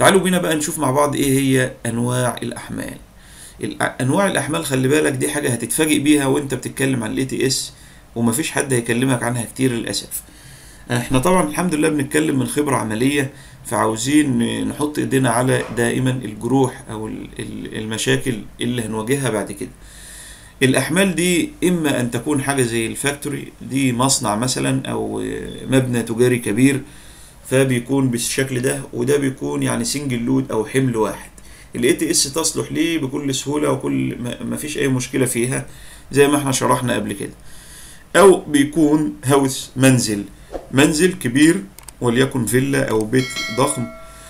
تعالوا بينا بقى نشوف مع بعض ايه هي انواع الاحمال الأ- انواع الاحمال خلي بالك دي حاجه هتتفاجئ بيها وانت بتتكلم عن الاي تي اس ومفيش حد هيكلمك عنها كتير للاسف احنا طبعا الحمد لله بنتكلم من خبره عمليه فعاوزين نحط ايدينا على دائما الجروح او ال- ال- المشاكل اللي هنواجهها بعد كده الاحمال دي اما ان تكون حاجه زي الفاكتوري دي مصنع مثلا او مبنى تجاري كبير فبيكون بالشكل ده وده بيكون يعني سنجل لود او حمل واحد الاي تي اس تصلح ليه بكل سهوله وكل ما ما فيش اي مشكله فيها زي ما احنا شرحنا قبل كده او بيكون هاوس منزل منزل كبير وليكن فيلا او بيت ضخم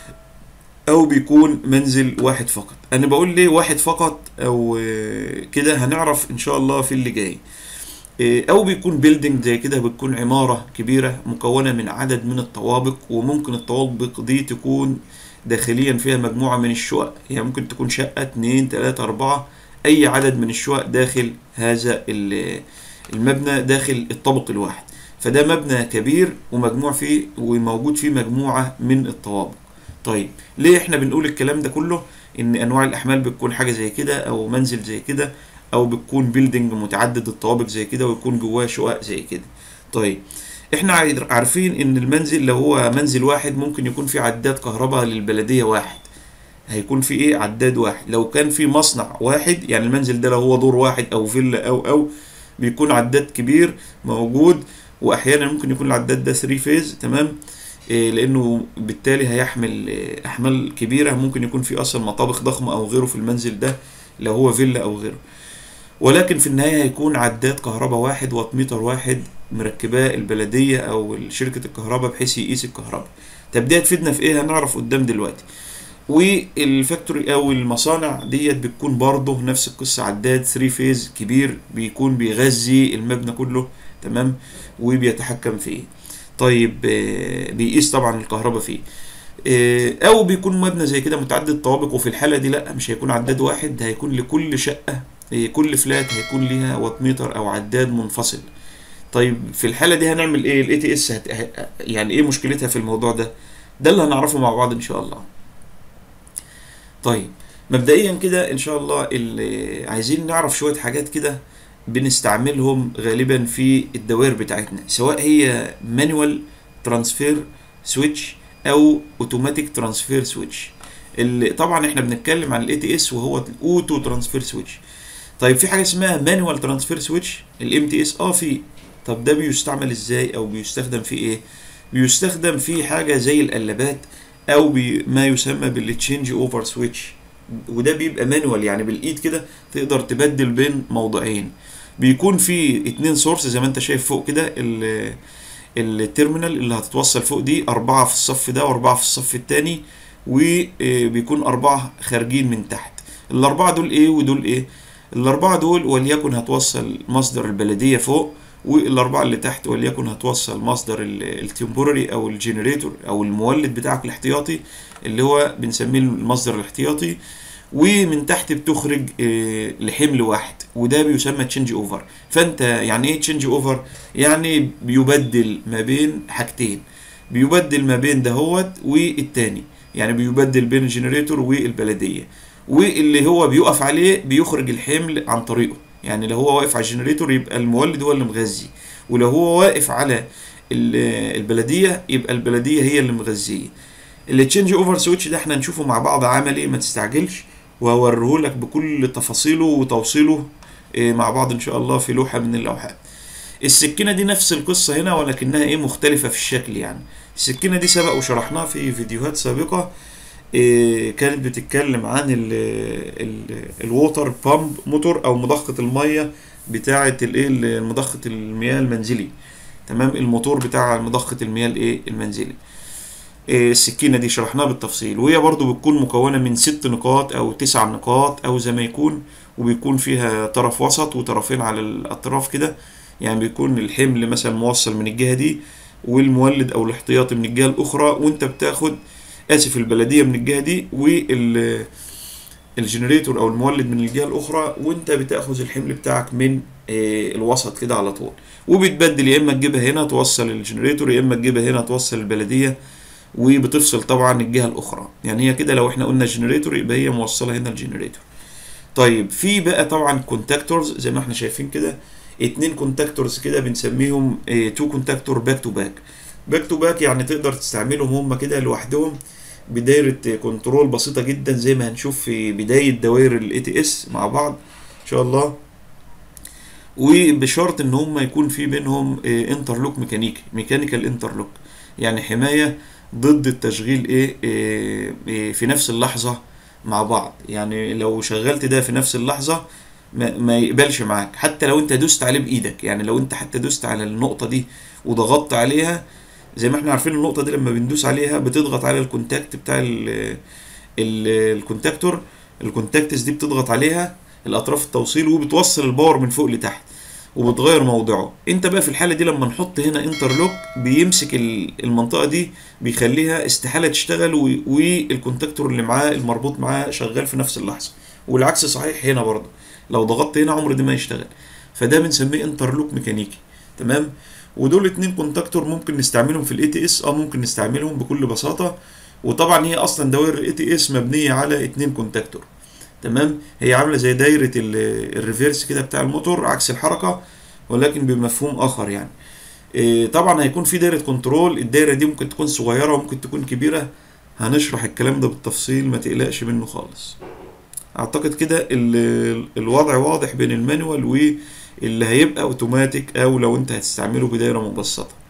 او بيكون منزل واحد فقط انا بقول ليه واحد فقط او آه، كده هنعرف ان شاء الله في اللي جاي آه، او بيكون بيلدينج زي كده بتكون عمارة كبيرة مكونة من عدد من الطوابق وممكن الطوابق دي تكون داخليا فيها مجموعة من الشقق يعني ممكن تكون شقة اتنين تلاتة اربعة اي عدد من الشقق داخل هذا ال- المبنى داخل الطابق الواحد فده مبنى كبير ومجموع فيه وموجود فيه مجموعة من الطوابق طيب ليه احنا بنقول الكلام ده كله ان انواع الاحمال بتكون حاجة زي كده او منزل زي كده او بتكون بيلدينج متعدد الطوابق زي كده ويكون جواه شقق زي كده طيب احنا عاير- عارفين ان المنزل لو هو منزل واحد ممكن يكون في عداد كهرباء للبلدية واحد هيكون في ايه عداد واحد لو كان في مصنع واحد يعني المنزل ده لو هو دور واحد او فيلا او او بيكون عداد كبير موجود واحيانا ممكن يكون العداد ده 3 فيز تمام إيه لانه بالتالي هيحمل إيه، احمال كبيره ممكن يكون في اصلا مطابخ ضخمه او غيره في المنزل ده لو هو فيلا او غيره ولكن في النهايه هيكون عداد كهرباء واحد واتميتر واحد مركباه البلديه او شركه الكهرباء بحيث يقيس الكهرباء طب دي هتفيدنا في ايه هنعرف قدام دلوقتي والفاكتوري او المصانع ديت بتكون برضه نفس القصه عداد 3 فيز كبير بيكون بيغذي المبنى كله تمام وبيتحكم فيه طيب آه، بيقيس طبعا الكهرباء فيه آه، او بيكون مبنى زي كده متعدد طوابق وفي الحاله دي لا مش هيكون عداد واحد ده هيكون لكل شقه آه، كل فلات هيكون ليها وات ميتر او عداد منفصل طيب في الحاله دي هنعمل ايه الاي تي اس يعني ايه مشكلتها في الموضوع ده ده اللي هنعرفه مع بعض ان شاء الله طيب مبدئيا كده ان شاء الله اللي عايزين نعرف شويه حاجات كده بنستعملهم غالبا في الدوائر بتاعتنا سواء هي مانوال ترانسفير سويتش او اوتوماتيك ترانسفير سويتش اللي طبعا احنا بنتكلم عن الاي تي اس وهو الاوتو ترانسفير سويتش طيب في حاجه اسمها مانوال ترانسفير سويتش الام تي اس اه في طب ده بيستعمل ازاي او بيستخدم في ايه بيستخدم في حاجه زي القلابات او بي ما يسمى بالتشينج اوفر سويتش وده بيبقى مانوال يعني بالايد كده تقدر تبدل بين موضعين بيكون في اتنين سورس زي ما انت شايف فوق كده ال- التيرمينال اللي هتتوصل فوق دي أربعة في الصف ده وأربعة في الصف التاني وبيكون أربعة خارجين من تحت الأربعة دول إيه ودول إيه الأربعة دول وليكن هتوصل مصدر البلدية فوق والأربعة اللي تحت وليكن هتوصل مصدر التمبوراري أو الجنريتور أو المولد بتاعك الاحتياطي اللي هو بنسميه المصدر الاحتياطي ومن تحت بتخرج آه، لحمل واحد وده بيسمى تشينج اوفر فانت يعني ايه تشينج اوفر يعني بيبدل ما بين حاجتين بيبدل ما بين دهوت والتاني يعني بيبدل بين الجنريتور والبلديه واللي هو بيقف عليه بيخرج الحمل عن طريقه يعني لو هو واقف على الجنريتور يبقى المولد هو اللي مغذي ولو هو واقف على ال- البلديه يبقى البلديه هي اللي مغذيه التشينج اوفر سويتش ده احنا نشوفه مع بعض عملي ما تستعجلش وهوريه لك بكل تفاصيله وتوصيله إيه، مع بعض ان شاء الله في لوحه من اللوحات السكينه دي نفس القصه هنا ولكنها ايه مختلفه في الشكل يعني السكينه دي سبق وشرحناها في فيديوهات سابقه إيه، كانت بتتكلم عن الووتر بامب موتور او مضخه الميه بتاعه الايه مضخه المياه المنزلي تمام الموتور بتاع مضخه المياه الايه المنزلي إيه، السكينه دي شرحناها بالتفصيل وهي برضو بتكون مكونه من ست نقاط او تسع نقاط او زي ما يكون وبيكون فيها طرف وسط وطرفين على الاطراف كده يعني بيكون الحمل مثلا موصل من الجهه دي والمولد او الاحتياطي من الجهه الاخرى وانت بتاخد اسف البلديه من الجهه دي وال الجنريتور او المولد من الجهه الاخرى وانت بتاخذ الحمل بتاعك من آه، الوسط كده على طول وبتبدل يا اما تجيبها هنا توصل الجنريتور يا اما تجيبها هنا توصل البلديه وبتفصل طبعا الجهه الاخرى يعني هي كده لو احنا قلنا جنريتور يبقى هي موصله هنا الجنريتور طيب في بقى طبعا كونتاكتورز زي ما احنا شايفين كده اتنين كونتاكتورز كده بنسميهم تو كونتاكتور باك تو باك باك تو باك يعني تقدر تستعملهم هم كده لوحدهم بدايرة كنترول بسيطة جدا زي ما هنشوف في بداية دوائر الاي تي اس مع بعض ان شاء الله وبشرط ان هم يكون في بينهم انترلوك ميكانيكي ميكانيكال انترلوك يعني حماية ضد التشغيل ايه, إيه, إيه في نفس اللحظة مع بعض يعني لو شغلت ده في نفس اللحظة ما, ما يقبلش معاك حتى لو انت دوست عليه بايدك يعني لو انت حتى دوست على النقطة دي وضغطت عليها زي ما احنا عارفين النقطة دي لما بندوس عليها بتضغط على الكونتاكت بتاع ال ال الكونتاكتور الكونتاكتس دي بتضغط عليها الاطراف التوصيل وبتوصل الباور من فوق لتحت وبتغير موضعه انت بقى في الحاله دي لما نحط هنا انترلوك بيمسك المنطقه دي بيخليها استحاله تشتغل والكونتاكتور اللي معاه المربوط معاه شغال في نفس اللحظه والعكس صحيح هنا برضه لو ضغطت هنا عمر ده ما يشتغل فده بنسميه انترلوك ميكانيكي تمام ودول اتنين كونتاكتور ممكن نستعملهم في الاي تي اس اه ممكن نستعملهم بكل بساطه وطبعا هي اصلا دوائر الاي تي اس مبنيه على اتنين كونتاكتور تمام هي عامله زي دايره الريفيرس كده بتاع الموتور عكس الحركه ولكن بمفهوم اخر يعني إيه طبعا هيكون في دايره كنترول الدايره دي ممكن تكون صغيره وممكن تكون كبيره هنشرح الكلام ده بالتفصيل ما تقلقش منه خالص اعتقد كده الوضع واضح بين المانوال واللي هيبقى اوتوماتيك او لو انت هتستعمله بدايره مبسطه